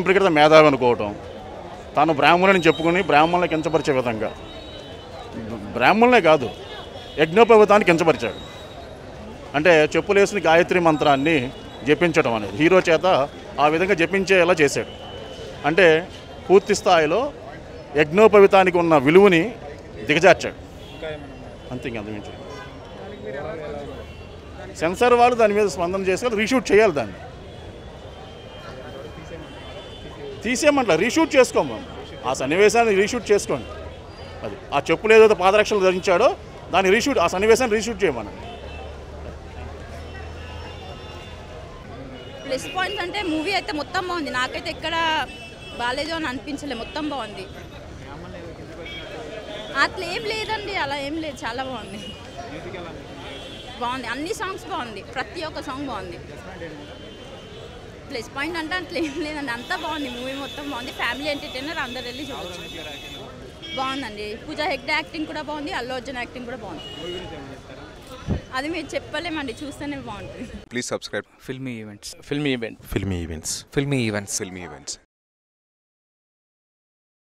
అసంప్రకృత మేధావి అనుకోవటం తాను బ్రాహ్మణుని చెప్పుకొని బ్రాహ్మణులను కించపరిచే విధంగా బ్రాహ్మణులే కాదు యజ్ఞోపవితాన్ని కించపరిచాడు అంటే చెప్పులేసిన గాయత్రి మంత్రాన్ని జపించడం అనేది హీరో చేత ఆ విధంగా జపించేలా చేశాడు అంటే పూర్తి స్థాయిలో యజ్ఞోపవితానికి ఉన్న విలువని దిగజార్చాడు అంతే ఇంక అంతమించి సెన్సార్ వాళ్ళు దాని మీద స్పందన చేసి రీషూట్ చేయాలి దాన్ని తీసేయమంటా రీషూట్ చేసుకోము ఆ సన్నివేశాన్ని రీషూట్ చేసుకోండి అది ఆ చెప్పులు ఏదైతే పాదరక్షలు ధరించాడో దాన్ని రీషూట్ ఆ సన్నివేశాన్ని రీషూట్ చేయమనండి ప్లస్ పాయింట్స్ అంటే మూవీ అయితే మొత్తం బాగుంది నాకైతే ఎక్కడ బాగాలేదు అని అనిపించలేదు మొత్తం బాగుంది అట్లా ఏం లేదండి అలా ఏం లేదు చాలా బాగుంది బాగుంది అన్ని సాంగ్స్ బాగుంది ప్రతి ఒక్క సాంగ్ బాగుంది ప్లస్ పాయింట్ అంటే అట్లా ఏం లేదండి అంతా బాగుంది మూవీ మొత్తం బాగుంది ఫ్యామిలీ ఎంటర్టైనర్ అందరు వెళ్ళి చూడొచ్చు బాగుందండి పూజా హెగ్డే యాక్టింగ్ కూడా బాగుంది అల్లు అర్జున్ యాక్టింగ్ కూడా బాగుంది అది మీరు చెప్పలేమండి చూస్తేనే బాగుంటుంది Please subscribe. filmy events filmy event filmy events filmy events Filmy events.